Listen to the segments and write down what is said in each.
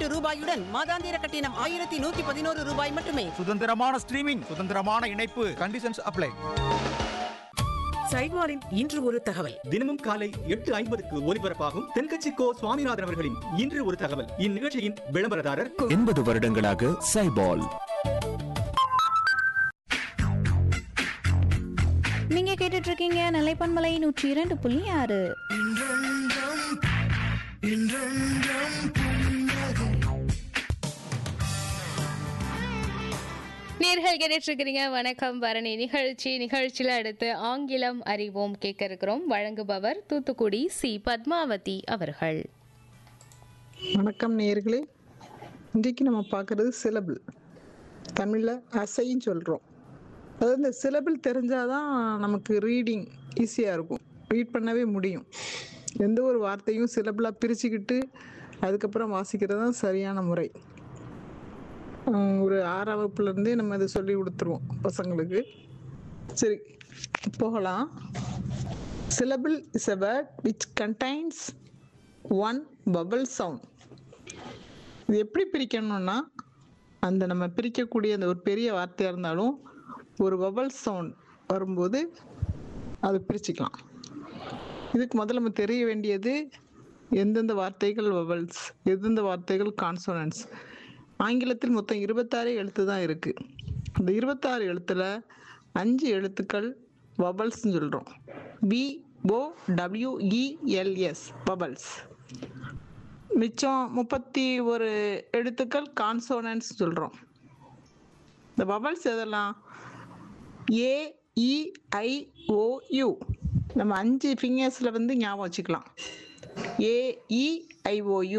எட்டு ரூபாயுடன் மாதாந்திர கட்டணம் ஆயிரத்தி நூத்தி பதினோரு ரூபாய் மட்டுமே சுதந்திரமான ஸ்ட்ரீமிங் சுதந்திரமான இணைப்பு கண்டிஷன்ஸ் அப்ளை சைட்வாரின் இன்று ஒரு தகவல் தினமும் காலை எட்டு ஐம்பதுக்கு ஒலிபரப்பாகும் தென்கட்சி கோ சுவாமிநாதன் அவர்களின் இன்று ஒரு தகவல் இந்நிகழ்ச்சியின் விளம்பரதாரர் எண்பது வருடங்களாக சைபால் நீங்க கேட்டுட்டு இருக்கீங்க நிலைப்பன்மலை நூற்றி இரண்டு புள்ளி ஆறு நேர்கள் கேட்டுட்டு இருக்கிறீங்க வணக்கம் பரணி நிகழ்ச்சி நிகழ்ச்சியில் அடுத்து ஆங்கிலம் அறிவோம் கேட்க இருக்கிறோம் வழங்குபவர் தூத்துக்குடி சி பத்மாவதி அவர்கள் வணக்கம் நேயர்களே இன்றைக்கு நம்ம பார்க்குறது சிலபிள் தமிழில் அசைன்னு சொல்கிறோம் அதாவது இந்த சிலபிள் தெரிஞ்சாதான் நமக்கு ரீடிங் ஈஸியாக இருக்கும் ரீட் பண்ணவே முடியும் எந்த ஒரு வார்த்தையும் சிலபிளாக பிரிச்சுக்கிட்டு அதுக்கப்புறம் வாசிக்கிறது தான் சரியான முறை ஹம், ஒரு ஆறாம் வகுப்புலேருந்தே நம்ம அதை சொல்லி கொடுத்துருவோம் பசங்களுக்கு சரி போகலாம் syllable is a word which contains one bubble sound இது எப்படி பிரிக்கணும்னா அந்த நம்ம பிரிக்கக்கூடிய அந்த ஒரு பெரிய வார்த்தையாக இருந்தாலும் ஒரு bubble சவுண்ட் வரும்போது அதை பிரிச்சுக்கலாம் இதுக்கு முதல்ல நம்ம தெரிய வேண்டியது எந்தெந்த வார்த்தைகள் வவல்ஸ் எந்தெந்த வார்த்தைகள் கான்சோனன்ஸ் ஆங்கிலத்தில் மொத்தம் இருபத்தாறு எழுத்து தான் இருக்குது அந்த இருபத்தாறு எழுத்தில் அஞ்சு எழுத்துக்கள் வபல்ஸ்னு சொல்கிறோம் பி ஓ டபிள்யூஇஎல்எஸ் வபல்ஸ் மிச்சம் முப்பத்தி ஒரு எழுத்துக்கள் கான்சோனன்ஸ் சொல்கிறோம் இந்த வவல்ஸ் எதெல்லாம் ஏ இ ஐ ஓ யூ நம்ம அஞ்சு ஃபிங்கர்ஸில் வந்து ஞாபகம் வச்சுக்கலாம் ஏஇஐஓயு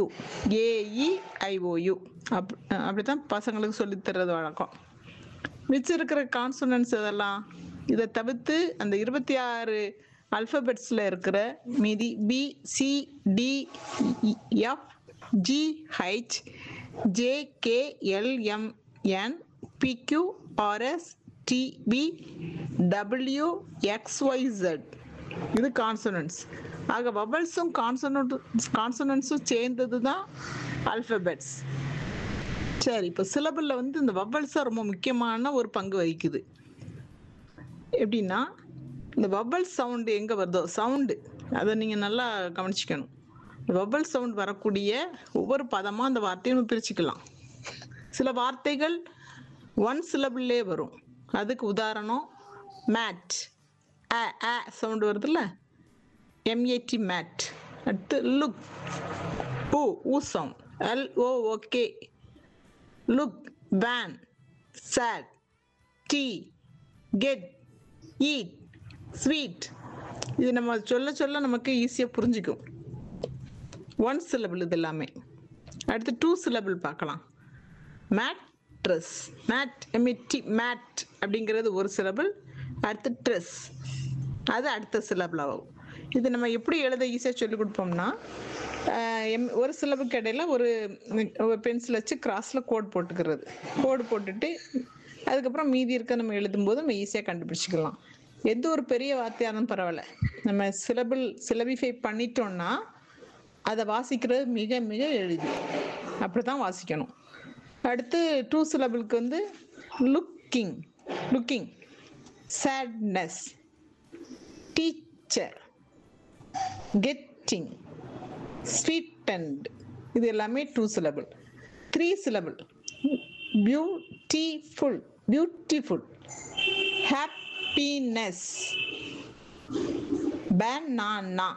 ஏஇஐஓயு அப் அப்படி தான் பசங்களுக்கு சொல்லித் தர்றது வழக்கம் மிச்சம் இருக்கிற கான்சனன்ஸ் இதெல்லாம் இதை தவிர்த்து அந்த இருபத்தி ஆறு அல்ஃபபெட்ஸில் இருக்கிற மீதி B C D F G H J K L M N P Q R S T V W X Y Z இது கான்சனன்ஸ் ஆக வவல்ஸும் கான்சனன்ட் கான்சனன்ஸும் சேர்ந்தது தான் அல்ஃபபெட்ஸ் சரி இப்போ சிலபிளில் வந்து இந்த வவ்வல்ஸ் ரொம்ப முக்கியமான ஒரு பங்கு வகிக்குது எப்படின்னா இந்த வவ்வல் சவுண்டு எங்கே வருதோ சவுண்டு அதை நீங்கள் நல்லா கவனிச்சுக்கணும் இந்த வவ்வல் சவுண்ட் வரக்கூடிய ஒவ்வொரு பதமாக அந்த வார்த்தையை நம்ம பிரிச்சுக்கலாம் சில வார்த்தைகள் ஒன் சிலபிள்லே வரும் அதுக்கு உதாரணம் மேட் அ அ சவுண்டு வருதுல்ல எம்ஏடி மேட் அடுத்து லுக் ஊ ஊ sound L O okay look van sad tea get eat sweet இது நம்ம சொல்ல சொல்ல நமக்கு ஈஸியாக புரிஞ்சுக்கும் ஒன் சிலபிள் இது எல்லாமே அடுத்து டூ சிலபிள் பார்க்கலாம் மேட்ரஸ் மேட் எம்இடி மேட் அப்படிங்கிறது ஒரு சிலபிள் அடுத்து ட்ரெஸ் அது அடுத்த சிலபிள் ஆகும் இது நம்ம எப்படி எழுத ஈஸியாக சொல்லி கொடுப்போம்னா ஆஹ் எம் ஒரு சிலபுக்கு இடையில ஒரு ஒரு பென்சில் வச்சு கிராஸில் கோட் போட்டுக்கிறது கோடு போட்டுட்டு அதுக்கப்புறம் மீதி இருக்க நம்ம எழுதும்போது நம்ம ஈஸியாக கண்டுபிடிச்சிக்கலாம் எந்த ஒரு பெரிய வார்த்தையாக இருந்தாலும் பரவாயில்ல நம்ம சிலபிள் சிலபிஃபை பண்ணிட்டோம்னா அதை வாசிக்கிறது மிக மிக எளிது அப்படி தான் வாசிக்கணும் அடுத்து டூ சிலபிளுக்கு வந்து looking looking sadness teacher getting sweetened இது எல்லாமே two syllable three syllable beautiful beautiful happiness banana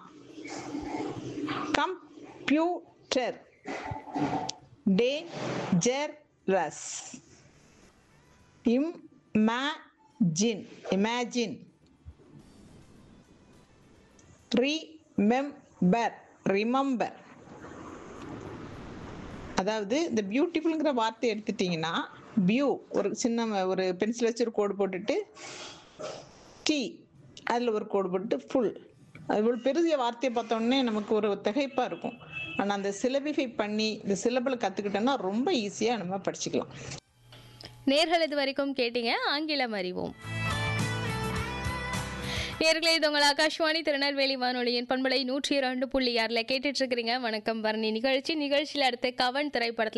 computer dangerous imagine imagine remember remember அதாவது இந்த பியூட்டிஃபுல்ங்கிற வார்த்தை எடுத்துட்டிங்கன்னா பியூ ஒரு சின்ன ஒரு பென்சில் வச்சு ஒரு கோடு போட்டுட்டு டி அதில் ஒரு கோடு போட்டு ஃபுல் அது ஒரு பெரிய வார்த்தையை பார்த்தோன்னே நமக்கு ஒரு திகைப்பாக இருக்கும் ஆனால் அந்த சிலபிஃபை பண்ணி இந்த சிலபிள் கற்றுக்கிட்டோன்னா ரொம்ப ஈஸியாக நம்ம படிச்சுக்கலாம் நேர்கள் இது வரைக்கும் கேட்டீங்க ஆங்கிலம் அறிவோம் நேர்களே இது உங்கள் ஆகாஷ்வாணி திருநெல்வேலி வானொலியின் பண்பலை நூற்றி இரண்டு புள்ளி ஆறில் கேட்டுட்டு இருக்கிறீங்க வணக்கம் பரணி நிகழ்ச்சி நிகழ்ச்சியில் அடுத்து கவன் திரைப்படத்தில்